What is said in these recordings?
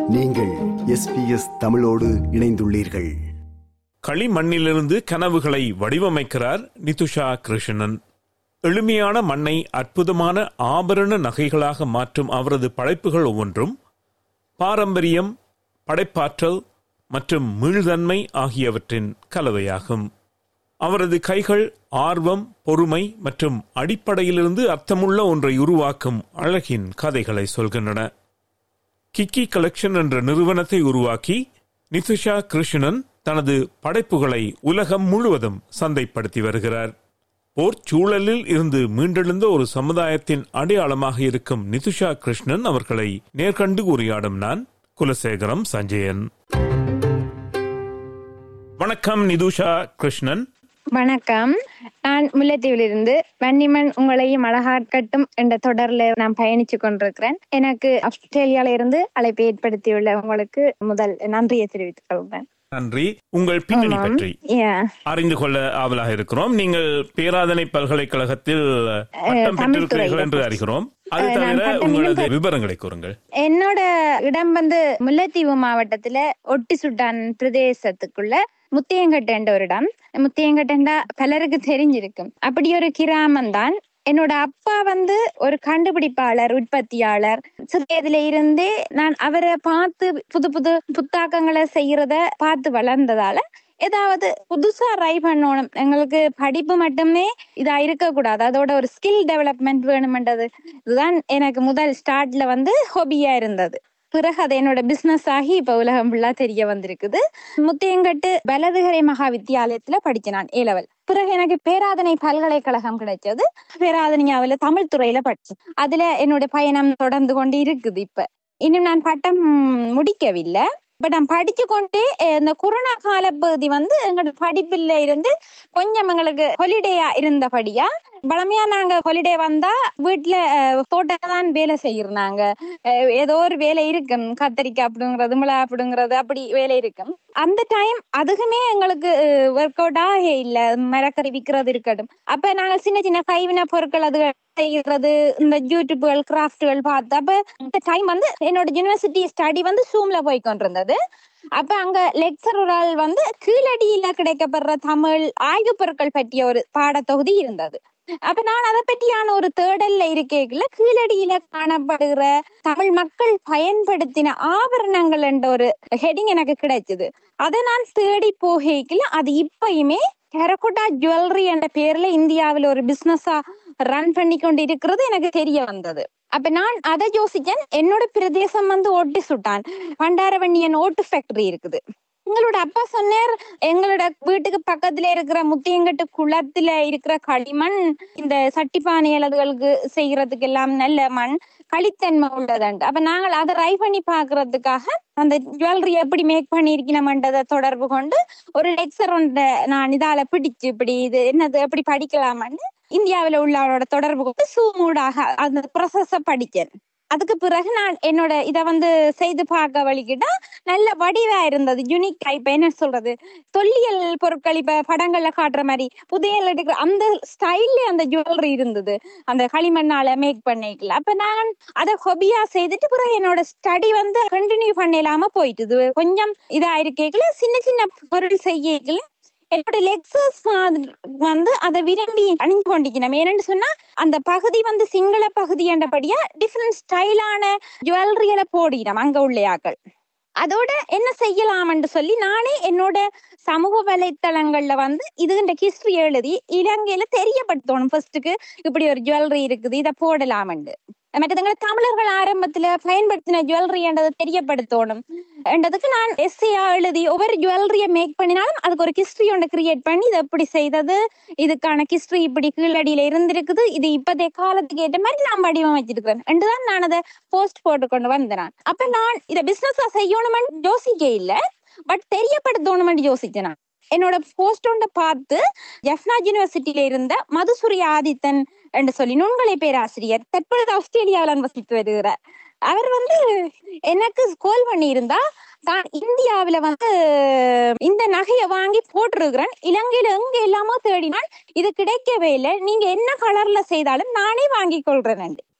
நீங்கள் எஸ்பிஎஸ் தமிழோடு இணைந்துள்ளீர்கள் களிமண்ணிலிருந்து கனவுகளை வடிவமைக்கிறார் நிதுஷா கிருஷ்ணன் எளிமையான மண்ணை அற்புதமான ஆபரண நகைகளாக மாற்றும் அவரது படைப்புகள் ஒவ்வொன்றும் பாரம்பரியம் படைப்பாற்றல் மற்றும் மீள்தன்மை ஆகியவற்றின் கலவையாகும் அவரது கைகள் ஆர்வம் பொறுமை மற்றும் அடிப்படையிலிருந்து அர்த்தமுள்ள ஒன்றை உருவாக்கும் அழகின் கதைகளை சொல்கின்றன கிக்கி கலெக்ஷன் என்ற நிறுவனத்தை உருவாக்கி நிதிஷா கிருஷ்ணன் தனது படைப்புகளை உலகம் முழுவதும் சந்தைப்படுத்தி வருகிறார் போர் சூழலில் இருந்து மீண்டெழுந்த ஒரு சமுதாயத்தின் அடையாளமாக இருக்கும் நிதுஷா கிருஷ்ணன் அவர்களை நேர்கண்டு உரையாடும் நான் குலசேகரம் சஞ்சயன் வணக்கம் நிதுஷா கிருஷ்ணன் வணக்கம் நான் முல்லைத்தீவிலிருந்து வன்னிமன் உங்களையும் அழகாக்கட்டும் என்ற தொடர்ல நான் பயணிச்சு கொண்டிருக்கிறேன் எனக்கு ஆஸ்திரேலியால இருந்து அழைப்பு ஏற்படுத்தியுள்ள உங்களுக்கு முதல் நன்றியை தெரிவித்துக் கொள்கிறேன் நன்றி உங்கள் பின்னணி ஆமாம். பற்றி Yeah. அறிந்து கொள்ள ஆவலாக இருக்கிறோம் நீங்கள் பேராதனை பல்கலைக்கழகத்தில் பட்டம் தமிழ் பெற்றிருக்கிறீர்கள் துறையில என்று அறிகிறோம் அது அஹ், நான் தவிர பட்டம் உங்களது இன்னும் விவரங்களை கூறுங்கள் என்னோட இடம் வந்து முல்லைத்தீவு மாவட்டத்துல ஒட்டி சுட்டான் பிரதேசத்துக்குள்ள முத்தியங்கட்டு என்ற ஒரு இடம் முத்தியங்கட்டுண்டா பலருக்கு தெரிஞ்சிருக்கும் அப்படி ஒரு கிராமம் தான் என்னோட அப்பா வந்து ஒரு கண்டுபிடிப்பாளர் உற்பத்தியாளர் சிறியதுல இருந்தே நான் அவரை பார்த்து புது புது புத்தாக்கங்களை செய்யறத பார்த்து வளர்ந்ததால ஏதாவது புதுசா ட்ரை பண்ணணும் எங்களுக்கு படிப்பு மட்டுமே இதா இருக்கக்கூடாது அதோட ஒரு ஸ்கில் டெவலப்மெண்ட் வேணுமென்றது இதுதான் எனக்கு முதல் ஸ்டார்ட்ல வந்து ஹொபியா இருந்தது பிறகு அது என்னோட பிசினஸ் ஆகி இப்ப உலகம் ஃபுல்லா தெரிய வந்திருக்குது முத்தியங்கட்டு வலதுகரை மகா வித்தியாலயத்துல படிச்சேன் நான் ஏ லெவல் பிறகு எனக்கு பேராதனை பல்கலைக்கழகம் கிடைச்சது பேராதனையாவில தமிழ் துறையில படிச்சேன் அதுல என்னோட பயணம் தொடர்ந்து கொண்டு இருக்குது இப்ப இன்னும் நான் பட்டம் முடிக்கவில்லை பட் நான் படிச்சு கொண்டே அஹ், இந்த கொரோனா கால பகுதி வந்து எங்களோட படிப்புல இருந்து கொஞ்சம் எங்களுக்கு ஹாலிடேயா இருந்தபடியா பழமையா நாங்க ஹாலிடே வந்தா வீட்டுல தோட்டம் தான் வேலை செய்யறாங்க ஏதோ ஒரு வேலை இருக்கும் கத்தரிக்காய் அப்படிங்கிறது மிளகா அப்படிங்கிறது அப்படி வேலை இருக்கும் அந்த டைம் அதுக்குமே எங்களுக்கு ஒர்க் அவுட் ஆக இல்ல மரக்கறி விற்கிறது இருக்கட்டும் அப்ப நாங்க சின்ன சின்ன கைவினை பொருட்கள் அது செய்யறது இந்த யூடியூப்கள் கிராஃப்ட்கள் பார்த்து அப்ப இந்த டைம் வந்து என்னோட யூனிவர்சிட்டி ஸ்டடி வந்து சூம்ல போய் கொண்டிருந்தது அப்ப அங்க லெக்சரரால் வந்து கீழடியில கிடைக்கப்படுற தமிழ் ஆய்வு பொருட்கள் பற்றிய ஒரு பாடத்தொகுதி இருந்தது அப்ப நான் அதை பற்றியான ஒரு தேடல்ல இருக்கேக்குள்ள கீழடியில காணப்படுகிற தமிழ் மக்கள் பயன்படுத்தின ஆபரணங்கள் என்ற ஒரு ஹெடிங் எனக்கு கிடைச்சது அதை நான் தேடி போகைக்குள்ள அது இப்பயுமே டெரகோட்டா ஜுவல்லரி என்ற பேர்ல இந்தியாவில் ஒரு பிசினஸா ரன் பண்ணி கொண்டு இருக்கிறது எனக்கு தெரிய வந்தது அப்ப நான் அதை யோசிச்சேன் என்னோட பிரதேசம் வந்து ஓட்டி சுட்டான் பண்டாரவண்ணியன் ஓட்டு ஃபேக்டரி இருக்குது எங்களோட அப்பா சொன்னார் எங்களோட வீட்டுக்கு பக்கத்துல இருக்கிற முத்தியங்கட்டு குளத்துல இருக்கிற களிமண் இந்த சட்டிப்பானை அதுகளுக்கு செய்யறதுக்கு எல்லாம் நல்ல மண் களித்தன்மை உள்ளதுண்டு அப்ப நாங்கள் அதை ட்ரை பண்ணி பாக்குறதுக்காக அந்த ஜுவல்லரி எப்படி மேக் பண்ணிருக்கணும்ன்றதை தொடர்பு கொண்டு ஒரு லெக்சர் ஒன்றை நான் இதால பிடிச்சு இப்படி இது என்னது எப்படி படிக்கலாமான்னு இந்தியாவில உள்ளவரோட தொடர்பு கொண்டு சூமூடாக அந்த ப்ரொசஸ படிச்சேன் அதுக்கு பிறகு நான் என்னோட இத வந்து செய்து பார்க்க வழிகிட்டா நல்ல வடிவா இருந்தது யூனிக் இப்ப என்ன சொல்றது தொல்லியல் பொருட்கள் இப்ப படங்கள்ல காட்டுற மாதிரி புதையல் எடுக்கிற அந்த ஸ்டைல்ல அந்த ஜுவல்லரி இருந்தது அந்த களிமண்ணால மேக் பண்ணிக்கல அப்ப நான் அதை ஹொபியா செய்துட்டு பிறகு என்னோட ஸ்டடி வந்து கண்டினியூ பண்ணலாம போயிட்டு இது கொஞ்சம் இதா இருக்கேக்கல சின்ன சின்ன பொருள் செய்யக்கல என்னோட லெக்ஸஸ் வந்து அதை விரும்பி அணிஞ்சு கொண்டிருக்கணும் ஏன்னு சொன்னா அந்த பகுதி வந்து சிங்கள பகுதி என்றபடியா டிஃப்ரெண்ட் ஸ்டைலான ஜுவல்லரியில போடினோம் அங்க உள்ள ஆக்கள் அதோட என்ன செய்யலாம்னு சொல்லி நானே என்னோட சமூக வலைத்தளங்கள்ல வந்து இதுன்ற ஹிஸ்டரி எழுதி இலங்கையில தெரியப்படுத்தணும் ஃபர்ஸ்ட்டுக்கு இப்படி ஒரு ஜுவல்லரி இருக்குது இதை போடலாம்னு மற்றதுங்க தமிழர்கள் ஆரம்பத்துல பயன்படுத்தின ஜுவல்லரி என்றதை தெரியப்படுத்தணும் என்றதுக்கு நான் எஸ்ஏயா எழுதி ஒவ்வொரு ஜுவல்லரிய மேக் பண்ணினாலும் அதுக்கு ஒரு ஹிஸ்டரி ஒன்று கிரியேட் பண்ணி இதை எப்படி செய்தது இதுக்கான ஹிஸ்டரி இப்படி கீழடியில இருந்திருக்குது இது இப்பதைய காலத்துக்கு ஏற்ற மாதிரி நான் வடிவமைச்சிருக்கிறேன் என்றுதான் நான் அதை போஸ்ட் போட்டு கொண்டு வந்தேன் நான். அப்ப நான் இதை பிசினஸா செய்யணும்னு யோசிக்க இல்ல பட் தெரியப்படுத்தணும்னு யோசிச்சேன் நான் என்னோட போஸ்ட் ஒன்றை பார்த்து ஜெஃப்னாஜ் யூனிவர்சிட்டியில இருந்த மதுசூரிய ஆதித்தன் என்று சொல்லி நுண்கலை பேராசிரியர் தற்பொழுது ஆஸ்திரேலியாவில் வசித்து வருகிறார் அவர் வந்து எனக்கு கோல் பண்ணி இருந்தா தான் இந்தியாவில வந்து இந்த நகையை வாங்கி போட்டிருக்கிறேன் இலங்கையில எங்க எல்லாமோ தேடினால் இது கிடைக்கவே இல்லை நீங்க என்ன கலர்ல செய்தாலும் நானே வாங்கி கொள்றேன்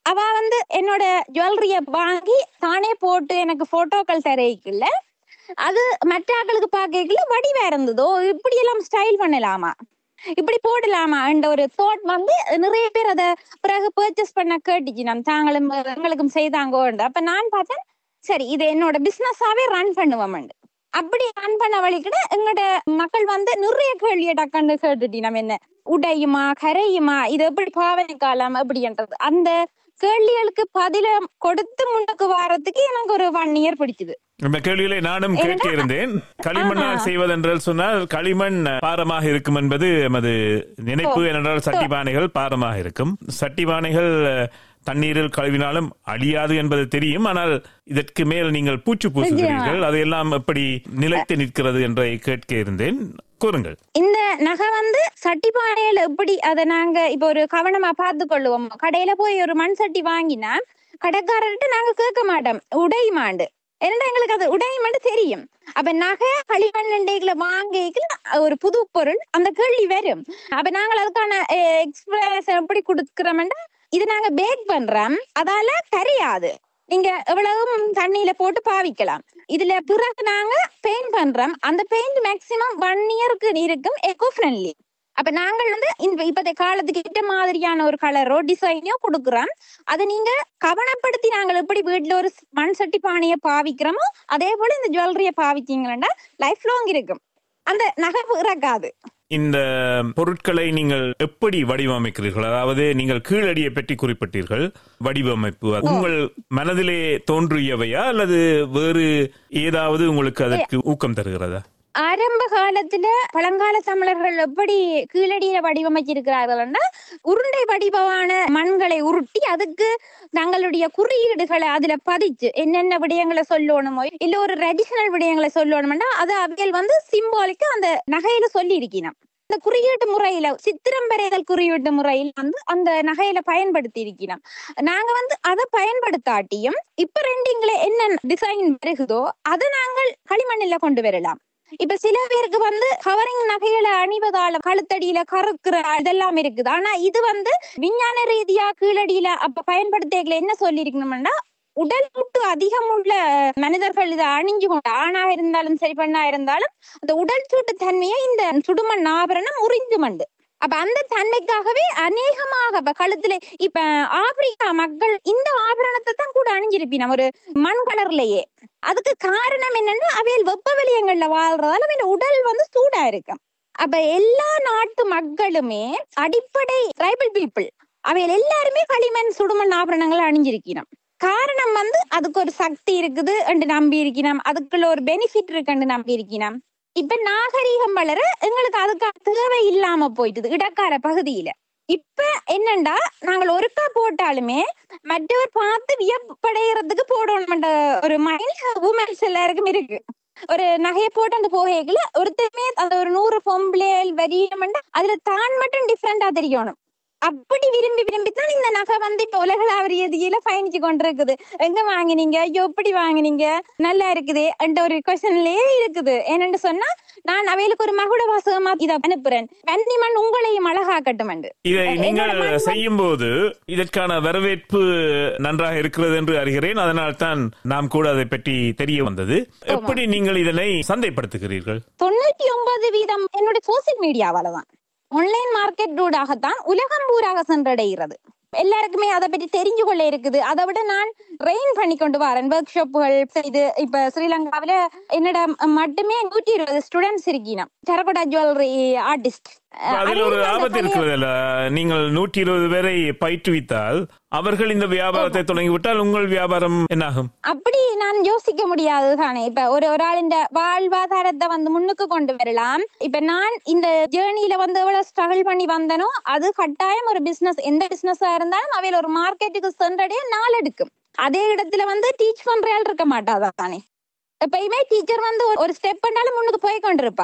அவ வந்து என்னோட ஜுவல்லரிய வாங்கி தானே போட்டு எனக்கு போட்டோக்கள் தரைக்குள்ள அது மற்ற ஆட்களுக்கு பார்க்கல வடிவா இருந்ததோ இப்படி எல்லாம் ஸ்டைல் பண்ணலாமா இப்படி போடலாமா என்ற ஒரு தாட் வந்து நிறைய பேர் அத பிறகு பர்ச்சேஸ் பண்ண கேட்டுச்சு நான் தாங்களும் எங்களுக்கும் செய்தாங்கோண்டு அப்ப நான் பார்த்தேன் சரி இது என்னோட பிசினஸாவே ரன் பண்ணுவோம் அப்படி ரன் பண்ண வழிக்கிட எங்களோட மக்கள் வந்து நிறைய கேள்வியை டக்குன்னு கேட்டுட்டி நம்ம என்ன உடையுமா கரையுமா இது எப்படி பாவனை காலம் அப்படின்றது அந்த கேள்விகளுக்கு பதில கொடுத்து முன்னுக்கு வாரத்துக்கு எனக்கு ஒரு ஒன் இயர் பிடிச்சது இந்த கேள்விகளை நானும் கேட்க இருந்தேன் களிமண்ணால் செய்வதென்றால் சொன்னால் களிமண் பாரமாக இருக்கும் என்பது எமது நினைப்பு ஏனென்றால் சட்டிபானைகள் பாரமாக இருக்கும் சட்டிபானைகள் தண்ணீரில் கழுவினாலும் அழியாது என்பது தெரியும் ஆனால் இதற்கு மேல் நீங்கள் பூச்சு பூசுகிறீர்கள் அதையெல்லாம் எப்படி நிலைத்து நிற்கிறது என்றை கேட்க இருந்தேன் கூறுங்கள் இந்த நகை வந்து சட்டி பானையில எப்படி அதை நாங்க இப்ப ஒரு கவனமா பார்த்து கொள்ளுவோம் கடையில போய் ஒரு மண் சட்டி வாங்கினா கடைக்காரர்கிட்ட நாங்க கேட்க மாட்டோம் உடையுமாண்டு ஏன்னா எங்களுக்கு அது உடையுமாண்டு தெரியும் அப்ப நகை களிமண்டைகளை வாங்கிக்கல ஒரு புது பொருள் அந்த கேள்வி வரும் அப்ப நாங்கள் அதுக்கான எக்ஸ்பிரஸ் எப்படி கொடுக்கிறோம்னா இது நாங்க பேக் பண்றோம் அதால கரையாது நீங்க எவ்வளவும் தண்ணியில போட்டு பாவிக்கலாம் இதுல பிறகு நாங்க பெயிண்ட் பண்றோம் அந்த பெயிண்ட் மேக்சிமம் ஒன் இயருக்கு இருக்கும் எக்கோ ஃப்ரெண்ட்லி அப்ப நாங்கள் வந்து இந்த இப்பத்த காலத்துக்கு ஏற்ற மாதிரியான ஒரு கலரோ டிசைனையோ கொடுக்குறோம் அதை நீங்க கவனப்படுத்தி நாங்கள் எப்படி வீட்டுல ஒரு மண் சட்டி பானையை பாவிக்கிறோமோ அதே போல இந்த ஜுவல்லரிய பாவிச்சீங்கன்னா லைஃப் லாங் இருக்கும் அந்த நகை இறக்காது இந்த பொருட்களை நீங்கள் எப்படி வடிவமைக்கிறீர்கள் அதாவது நீங்கள் கீழடியை பற்றி குறிப்பிட்டீர்கள் வடிவமைப்பு உங்கள் மனதிலே தோன்றியவையா அல்லது வேறு ஏதாவது உங்களுக்கு அதற்கு ஊக்கம் தருகிறதா ஆரம்ப காலத்துல பழங்கால தமிழர்கள் எப்படி கீழடியில வடிவமைச்சிருக்கிறார்கள்னா உருண்டை வடிவமான மண்களை உருட்டி அதுக்கு தங்களுடைய குறியீடுகளை அதுல பதிச்சு என்னென்ன விடயங்களை சொல்லணுமோ இல்ல ஒரு ட்ரெடிஷனல் விடயங்களை சொல்லணும்னா அது அவியல் வந்து சிம்பாலிக்கா அந்த நகையில சொல்லி இருக்கணும் இந்த குறியீட்டு முறையில சித்திரம் வரைதல் குறியீட்டு முறையில் வந்து அந்த நகையில பயன்படுத்தி இருக்கிறோம் நாங்க வந்து அதை பயன்படுத்தாட்டியும் இப்ப ரெண்டிங்ல என்ன டிசைன் வருகுதோ அதை நாங்கள் களிமண்ணில கொண்டு வரலாம் இப்ப சில பேருக்கு வந்து கவரிங் நகைகளை அணிவதால கழுத்தடியில கருக்குற இதெல்லாம் இருக்குது ஆனா இது வந்து விஞ்ஞான ரீதியா கீழடியில அப்ப பயன்படுத்தல என்ன சொல்லி இருக்கணும்னா உடல் உட்டு அதிகம் உள்ள மனிதர்கள் இதை அணிஞ்சு கொண்டு ஆணாக இருந்தாலும் சரி பெண்ணா இருந்தாலும் அந்த உடல் சூட்டு தன்மையை இந்த சுடுமண் ஆபரணம் உறிஞ்சு மண்டு அப்ப அந்த தன்மைக்காகவே அநேகமாக இப்ப கழுத்துல இப்ப ஆப்பிரிக்கா மக்கள் இந்த ஆபரணத்தை தான் கூட அணிஞ்சிருப்பின ஒரு மண் கலர்லயே அதுக்கு காரணம் என்னன்னா அவையில் வெப்ப வலயங்கள்ல வாழ்றதால அவையோட உடல் வந்து சூடா இருக்கும் அப்ப எல்லா நாட்டு மக்களுமே அடிப்படை ட்ரைபல் பீப்புள் அவையில் எல்லாருமே களிமண் சுடுமண் ஆபரணங்கள் அணிஞ்சிருக்கணும் காரணம் வந்து அதுக்கு ஒரு சக்தி இருக்குது என்று நம்பி இருக்கணும் அதுக்குள்ள ஒரு பெனிஃபிட் இருக்குன்னு நம்பி இருக்கணும் இப்ப நாகரீகம் வளர எங்களுக்கு அதுக்கு தேவை இல்லாம போயிட்டுது இடக்கார பகுதியில இப்ப என்னண்டா நாங்கள் ஒருக்கா போட்டாலுமே மற்றவர் பார்த்து வியப்படைகிறதுக்கு போடணும் ஒரு மைண்ட் உமன்ஸ் எல்லாருக்கும் இருக்கு ஒரு நகையை போட்டு அந்த போகைக்குள்ள ஒருத்தருமே அந்த ஒரு நூறு பொம்பளைகள் வரியமெண்டா அதுல தான் மட்டும் டிஃப்ரெண்டா தெரியணும் அப்படி விரும்பி விரும்பி தான் இந்த நகை வந்து இப்ப உலகளாவிய ரீதியில பயணிச்சு கொண்டிருக்குது எங்க வாங்கினீங்க ஐயோ எப்படி வாங்கினீங்க நல்லா இருக்குது என்ற ஒரு கொஸ்டின்லயே இருக்குது என்னன்னு சொன்னா நான் அவைகளுக்கு ஒரு மகுட வாசகமா இதை அனுப்புறேன் வன்னிமண் உங்களையும் அழகாக்கட்டும் இதை நீங்கள் செய்யும் போது இதற்கான வரவேற்பு நன்றாக இருக்கிறது என்று அறிகிறேன் அதனால் தான் நாம் கூட அதை பற்றி தெரிய வந்தது எப்படி நீங்கள் இதனை சந்தைப்படுத்துகிறீர்கள் தொண்ணூத்தி ஒன்பது வீதம் என்னுடைய சோசியல் மீடியாவால தான் ஆன்லைன் மார்க்கெட் ரூடாகத்தான் உலகம் பூராக சென்றடைகிறது எல்லாருக்குமே அதை பற்றி தெரிஞ்சு கொள்ள இருக்குது அதை விட நான் ட்ரெயின் பண்ணி கொண்டு வரேன் ஒர்க் ஷாப்புகள் செய்து இப்ப ஸ்ரீலங்காவில என்னோட மட்டுமே நூற்றி இருபது ஸ்டூடெண்ட்ஸ் இருக்கீங்க டெரகோடா ஜுவல்லரி ஆர்டிஸ்ட் அதில் ஒரு ஆபத்து இருக்கிறது நீங்கள் நூற்றி இருபது பேரை பயிற்றுவித்தால் அவர்கள் இந்த வியாபாரத்தை தொடங்கிவிட்டால் உங்கள் வியாபாரம் என்னாகும் அப்படி நான் யோசிக்க முடியாது தானே இப்ப ஒரு ஒரு ஆளின் வாழ்வாதாரத்தை வந்து முன்னுக்கு கொண்டு வரலாம் இப்ப நான் இந்த ஜேர்னியில வந்து எவ்வளவு ஸ்ட்ரகிள் பண்ணி வந்தனோ அது கட்டாயம் ஒரு பிசினஸ் எந்த பிசினஸா இருந்தாலும் அவையில ஒரு மார்க்கெட்டுக்கு சென்றடைய நாள் எடுக்கும் அதே இடத்துல வந்து டீச் பண்ற ஆள் இருக்க மாட்டாதா தானே எப்பயுமே டீச்சர் வந்து ஒரு ஸ்டெப் பண்ணாலும் முன்னுக்கு போய் கொண்டிருப்பா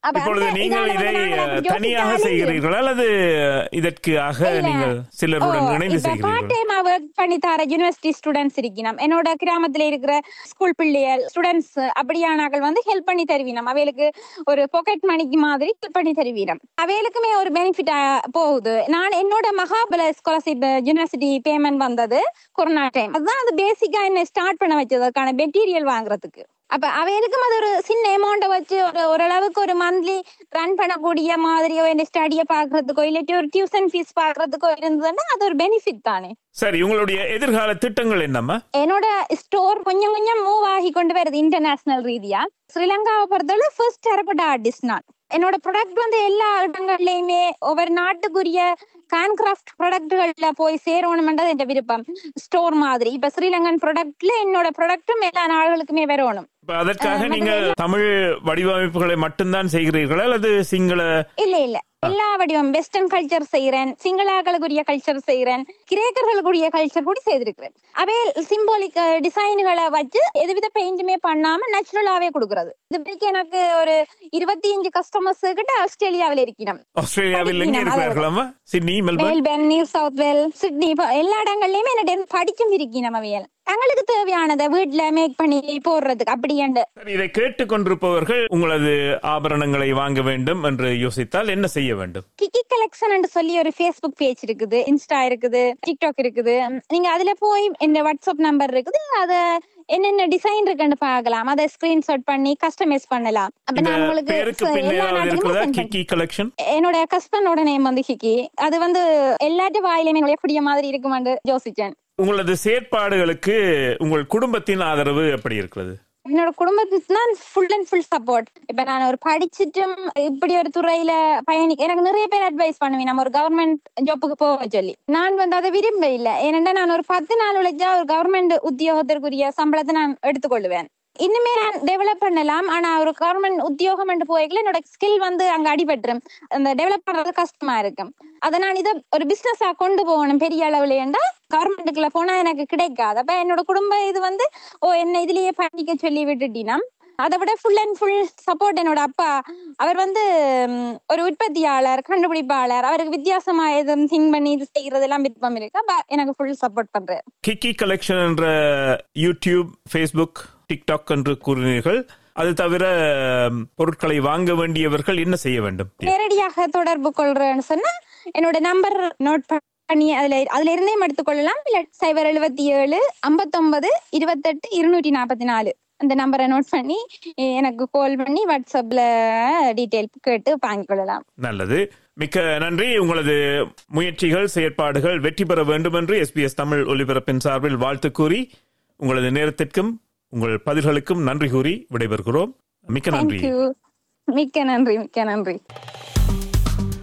அப்ப இப்பொழுது அந்த நீங்கள் இதால இதை வந்து நாங்கள் அப்படி யோசிக்க தனியாக அழிஞ்சிரும். செய்கிறீர்களா அல்லது இதற்காக இல்ல. நீங்கள் சிலருடன் ஓ, இணைந்து இப்ப part செய்கிறீர்கள் time ஆ work பண்ணி தர யூனிவர்சிட்டி ஸ்டூடெண்ட்ஸ் இருக்கணும் என்னோட கிராமத்துல இருக்கிற ஸ்கூல் பிள்ளைகள் ஸ்டூடெண்ட்ஸ் அப்படியானாக்கள் வந்து ஹெல்ப் பண்ணி தருவீனம் அவைகளுக்கு ஒரு பாக்கெட் மணிக்கு மாதிரி ஹெல்ப் பண்ணி தருவீனம் அவைகளுக்குமே ஒரு பெனிஃபிட் போகுது நான் என்னோட மகாபல ஸ்காலர்ஷிப் யூனிவர்சிட்டி பேமெண்ட் வந்தது கொரோனா டைம் அதுதான் அது பேசிக்கா என்ன ஸ்டார்ட் பண்ண வச்சதுக்கான மெட்டீரியல் வாங்குறதுக்கு அப்ப அவைகளுக்கும் அது ஒரு சின்ன அமௌண்ட்டை வச்சு ஒரு ஓரளவுக்கு ஒரு மந்த்லி ரன் பண்ணக்கூடிய மாதிரியோ என்ன ஸ்டடியை பாக்குறதுக்கோ இல்லாட்டி ஒரு டியூஷன் ஃபீஸ் பாக்குறதுக்கோ இருந்ததுன்னா அது ஒரு பெனிஃபிட் தானே சரி உங்களுடைய எதிர்கால திட்டங்கள் என்னம்மா என்னோட ஸ்டோர் கொஞ்சம் கொஞ்சம் மூவ் ஆகி கொண்டு வருது இன்டர்நேஷனல் ரீதியா ஸ்ரீலங்காவை பொறுத்தவரை ஃபர்ஸ்ட் தரப்பட்ட ஆர்டிஸ்ட் நான் என்னோட ப்ராடக்ட் வந்து எல்லா இடங்கள்லயுமே ஒவ்வொரு நாட்டுக்குரிய ஹேண்ட்கிராஃப்ட் ப்ராடக்ட்கள்ல போய் சேரணும்ன்றது என் விருப்பம் ஸ்டோர் மாதிரி இப்ப ஸ்ரீலங்கன் ப்ராடக்ட்ல என்னோட ப்ராடக்ட்டும் எல்லா நாடுகளுக்குமே வரணும் இப்ப அதற்காக நீங்கள் தமிழ் வடிவமைப்புகளை மட்டும்தான் செய்கிறீர்களா அல்லது சிங்கள இல்ல இல்ல எல்லா வடிவம் வெஸ்டர்ன் கல்ச்சர் செய்யறேன் சிங்களாக்களுக்குரிய கல்ச்சர் செய்யறேன் கிரேக்கர்களுக்குரிய கல்ச்சர் கூட செய்திருக்கிறேன் அவே சிம்போலிக் டிசைன்களை வச்சு எதுவித பெயிண்ட்டுமே பண்ணாம நேச்சுரலாவே கொடுக்கறது இது வரைக்கும் எனக்கு ஒரு இருபத்தி அஞ்சு கஸ்டமர்ஸ் கிட்ட ஆஸ்திரேலியாவில் இருக்கணும் ஆஸ்திரேலியாவில் எங்க படிக்கிறேன், இருக்கிறார்களாமா Sydney Melbourne Melbourne New South Wales Sydney இப்ப எல்லா இடங்கள்லயுமே என்ன படிச்சும் இருக்கணும் அவையல் தங்களுக்கு தேவையானதை வீட்டுல மேக் பண்ணி போடுறதுக்கு அப்படியாண்டு சரி இதை கேட்டுக் கொண்டிருப்பவர்கள் உங்களது ஆபரணங்களை வாங்க வேண்டும் என்று யோசித்தால் என்ன செய்ய வேண்டும் கிக்கி கலெக்ஷன் சொல்லி ஒரு ஃபேஸ்புக் பேஜ் இருக்குது இன்ஸ்டா இருக்குது டிக்டாக் இருக்குது நீங்க அதுல போய் இந்த வாட்ஸ்அப் நம்பர் இருக்குது அத என்னென்ன டிசைன் இருக்குன்னு பார்க்கலாம் அதை ஸ்கிரீன்ஷாட் பண்ணி கஸ்டமைஸ் பண்ணலாம் அப்ப இந்த நான் உங்களுக்கு பெயருக்கு ச- பின் எல்லா ஏதாவது நாட்டுக்குமே இருக்கிறதா send பண்றேன். கிக்கி கலெக்ஷன் என்னோட கஸ்பனோட நேம் வந்து ஹிக்கி அது வந்து எல்லாட்டு வாயிலுமே நுழையக்கூடிய மாதிரி இருக்குமான்னு யோசிச்சேன் உங்களது செயற்பாடுகளுக்கு உங்கள் குடும்பத்தின் ஆதரவு எப்படி இருக்கிறது என்னோட குடும்பத்துக்கு தான் ஃபுல் அண்ட் ஃபுல் சப்போர்ட் இப்ப நான் ஒரு படிச்சுட்டும் இப்படி ஒரு துறையில பயணி எனக்கு நிறைய பேர் அட்வைஸ் பண்ணுவேன் நம்ம ஒரு கவர்மெண்ட் ஜாப்புக்கு போக சொல்லி நான் வந்து அதை விரும்ப இல்லை ஏனென்றா நான் ஒரு பத்து நாள் உழைச்சா ஒரு கவர்மெண்ட் உத்தியோகத்திற்குரிய சம்பளத்தை நான் எடுத்துக்கொள்வேன் இன்னுமே நான் டெவலப் பண்ணலாம் ஆனா ஒரு கவர்மெண்ட் உத்தியோகம் என்று போய்க்கல என்னோட ஸ்கில் வந்து அங்க அடிபட்டுரும் அந்த டெவலப் பண்றது கஷ்டமா இருக்கும் அதை நான் இதை ஒரு பிசினஸா கொண்டு போகணும் பெரிய அளவுல ஏண்டா கவர்மெண்ட்டுக்குள்ள போனா எனக்கு கிடைக்காது அப்ப என்னோட குடும்ப இது வந்து ஓ என்ன இதுலயே பண்ணிக்க சொல்லி விட்டுட்டீங்கன்னா அதை விட ஃபுல் அண்ட் ஃபுல் சப்போர்ட் என்னோட அப்பா அவர் வந்து ம், ஒரு உற்பத்தியாளர் கண்டுபிடிப்பாளர் அவருக்கு வித்தியாசமா எதுவும் திங்க் பண்ணி இது செய்யறதெல்லாம் விருப்பம் இருக்கு அப்ப எனக்கு ஃபுல் சப்போர்ட் பண்றாரு கிக்கி கலெக்ஷன் என்ற யூடியூப் ஃபேஸ்புக் டிக்டாக் என்று கூறினீர்கள் அது தவிர ம், பொருட்களை வாங்க வேண்டியவர்கள் என்ன செய்ய வேண்டும் நேரடியாக தொடர்பு கொள்றேன்னு சொன்னா என்னோட நம்பர் நோட் பண்ணி அதுல அதுல இருந்தே எடுத்துக்கொள்ளலாம் இல்ல சைபர் எழுபத்தி ஏழு ஐம்பத்தொன்பது இருபத்தெட்டு இருநூற்றி நாற்பத்தி நாலு அந்த நம்பரை நோட் பண்ணி எ- எனக்கு கால் பண்ணி வாட்ஸ்அப்ல டீட்டெயில் கேட்டு வாங்கிக் கொள்ளலாம் நல்லது மிக்க நன்றி உங்களது முயற்சிகள் செயற்பாடுகள் வெற்றி பெற வேண்டும் என்று எஸ்பிஎஸ் தமிழ் ஒலிபரப்பின் சார்பில் வாழ்த்து கூறி உங்களது நேரத்திற்கும் உங்கள் பதில்களுக்கும் நன்றி கூறி விடைபெறுகிறோம் மிக்க நன்றி தேங்க்யூ மிக்க நன்றி மிக்க நன்றி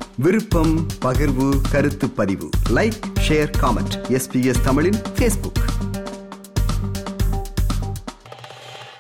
விருப்பம் பகிர்வு கருத்து பதிவு லைக் ஷேர் காமெண்ட் எஸ்பிஎஸ் தமிழின் ஃபேஸ்புக்